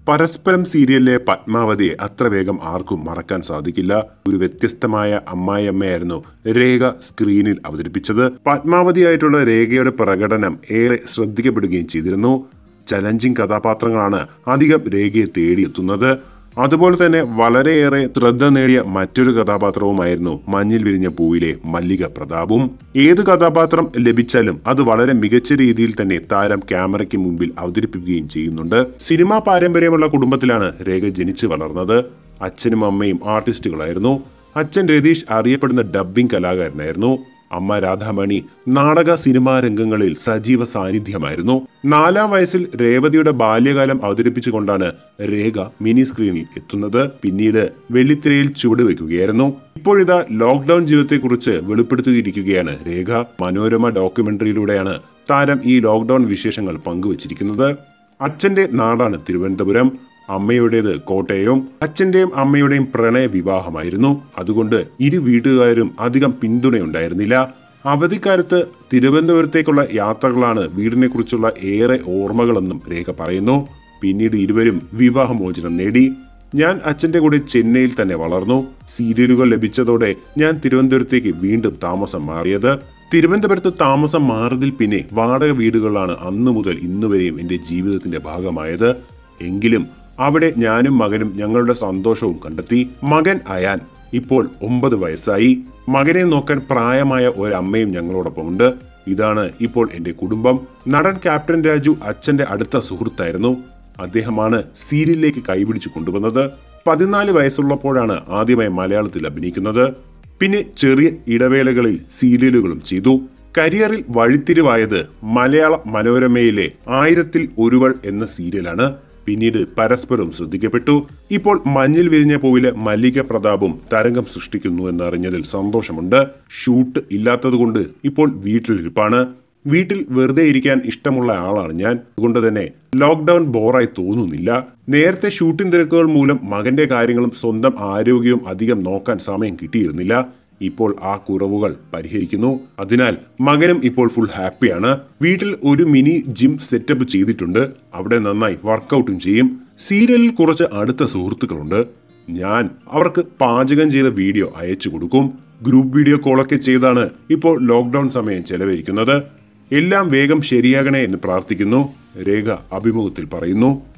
പരസ്പരം സീരിയലിലെ പത്മാവതിയെ അത്ര വേഗം ആർക്കും മറക്കാൻ സാധിക്കില്ല ഒരു വ്യത്യസ്തമായ അമ്മായിയമ്മയായിരുന്നു രേഖ സ്ക്രീനിൽ അവതരിപ്പിച്ചത് പത്മാവതിയായിട്ടുള്ള രേഖയുടെ പ്രകടനം ഏറെ ശ്രദ്ധിക്കപ്പെടുകയും ചെയ്തിരുന്നു ചലഞ്ചിങ് കഥാപാത്രങ്ങളാണ് അധികം രേഖയെ തേടിയെത്തുന്നത് അതുപോലെ തന്നെ വളരെയേറെ ശ്രദ്ധ നേടിയ മറ്റൊരു കഥാപാത്രവുമായിരുന്നു മഞ്ഞിൽ വിരിഞ്ഞ പൂവിലെ മല്ലിക പ്രതാപും ഏത് കഥാപാത്രം ലഭിച്ചാലും അത് വളരെ മികച്ച രീതിയിൽ തന്നെ താരം ക്യാമറയ്ക്ക് മുമ്പിൽ അവതരിപ്പിക്കുകയും ചെയ്യുന്നുണ്ട് സിനിമാ പാരമ്പര്യമുള്ള കുടുംബത്തിലാണ് രേഖ ജനിച്ചു വളർന്നത് അച്ഛനും അമ്മയും ആർട്ടിസ്റ്റുകളായിരുന്നു അച്ഛൻ രതീഷ് അറിയപ്പെടുന്ന ഡബ്ബിംഗ് കലാകാരനായിരുന്നു അമ്മ രാധാമണി നാടക സിനിമാ രംഗങ്ങളിൽ സജീവ സാന്നിധ്യമായിരുന്നു നാലാം വയസ്സിൽ രേവതിയുടെ ബാല്യകാലം അവതരിപ്പിച്ചുകൊണ്ടാണ് രേഖ മിനി സ്ക്രീനിൽ എത്തുന്നത് പിന്നീട് വെള്ളിത്തിരയിൽ ചുവടുവെക്കുകയായിരുന്നു ഇപ്പോഴിതാ ലോക്ക്ഡൌൺ ജീവിതത്തെക്കുറിച്ച് വെളിപ്പെടുത്തിയിരിക്കുകയാണ് രേഖ മനോരമ ഡോക്യുമെന്ററിയിലൂടെയാണ് താരം ഈ ലോക്ക്ഡൌൺ വിശേഷങ്ങൾ പങ്കുവച്ചിരിക്കുന്നത് അച്ഛന്റെ നാടാണ് തിരുവനന്തപുരം അമ്മയുടേത് കോട്ടയവും അച്ഛന്റെയും അമ്മയുടെയും പ്രണയ വിവാഹമായിരുന്നു അതുകൊണ്ട് ഇരു വീട്ടുകാരും അധികം പിന്തുണയുണ്ടായിരുന്നില്ല അവധിക്കാലത്ത് തിരുവനന്തപുരത്തേക്കുള്ള യാത്രകളാണ് വീടിനെക്കുറിച്ചുള്ള ഏറെ ഓർമ്മകളെന്നും രേഖ പറയുന്നു പിന്നീട് ഇരുവരും വിവാഹമോചനം നേടി ഞാൻ അച്ഛന്റെ കൂടെ ചെന്നൈയിൽ തന്നെ വളർന്നു സീരിയലുകൾ ലഭിച്ചതോടെ ഞാൻ തിരുവനന്തപുരത്തേക്ക് വീണ്ടും താമസം മാറിയത് തിരുവനന്തപുരത്ത് താമസം മാറിയതിൽ പിന്നെ വാടക വീടുകളാണ് അന്നു മുതൽ ഇന്നുവരെയും എന്റെ ജീവിതത്തിന്റെ ഭാഗമായത് എങ്കിലും അവിടെ ഞാനും മകനും ഞങ്ങളുടെ സന്തോഷവും കണ്ടെത്തി മകൻ അയാൻ ഇപ്പോൾ ഒമ്പത് വയസ്സായി മകനെ നോക്കാൻ പ്രായമായ ഒരമ്മയും ഞങ്ങളോടൊപ്പമുണ്ട് ഇതാണ് ഇപ്പോൾ എന്റെ കുടുംബം നടൻ ക്യാപ്റ്റൻ രാജു അച്ഛന്റെ അടുത്ത സുഹൃത്തായിരുന്നു അദ്ദേഹമാണ് സീരിയലിലേക്ക് കൈപിടിച്ചു കൊണ്ടുവന്നത് പതിനാല് വയസ്സുള്ളപ്പോഴാണ് ആദ്യമായി മലയാളത്തിൽ അഭിനയിക്കുന്നത് പിന്നെ ചെറിയ ഇടവേളകളിൽ സീരിയലുകളും ചെയ്തു കരിയറിൽ വഴിത്തിരിവായത് മലയാള മനോരമയിലെ ആയിരത്തിൽ ഒരുവൾ എന്ന സീരിയലാണ് പിന്നീട് പരസ്പരം ശ്രദ്ധിക്കപ്പെട്ടു ഇപ്പോൾ മഞ്ഞിൽ വിരിഞ്ഞ പൂവിലെ മല്ലിക പ്രതാപും തരംഗം സൃഷ്ടിക്കുന്നു എന്നറിഞ്ഞതിൽ സന്തോഷമുണ്ട് ഷൂട്ട് ഇല്ലാത്തതുകൊണ്ട് ഇപ്പോൾ വീട്ടിലിരിപ്പാണ് വീട്ടിൽ വെറുതെ ഇരിക്കാൻ ഇഷ്ടമുള്ള ആളാണ് ഞാൻ അതുകൊണ്ട് തന്നെ ലോക്ക്ഡൌൺ ബോറായി തോന്നുന്നില്ല നേരത്തെ ഷൂട്ടിംഗ് തിരക്കുകൾ മൂലം മകന്റെ കാര്യങ്ങളും സ്വന്തം ആരോഗ്യവും അധികം നോക്കാൻ സമയം കിട്ടിയിരുന്നില്ല ഇപ്പോൾ ആ കുറവുകൾ പരിഹരിക്കുന്നു അതിനാൽ മകനും ഇപ്പോൾ ഫുൾ ഹാപ്പിയാണ് വീട്ടിൽ ഒരു മിനി ജിം സെറ്റപ്പ് ചെയ്തിട്ടുണ്ട് അവിടെ നന്നായി വർക്കൗട്ടും ചെയ്യും സീരിയലിൽ കുറച്ച് അടുത്ത സുഹൃത്തുക്കളുണ്ട് ഞാൻ അവർക്ക് പാചകം ചെയ്ത വീഡിയോ അയച്ചു കൊടുക്കും ഗ്രൂപ്പ് വീഡിയോ കോളൊക്കെ ചെയ്താണ് ഇപ്പോൾ ലോക്ക്ഡൌൺ സമയം ചെലവഴിക്കുന്നത് എല്ലാം വേഗം ശരിയാകണേ എന്ന് പ്രാർത്ഥിക്കുന്നു രേഖ അഭിമുഖത്തിൽ പറയുന്നു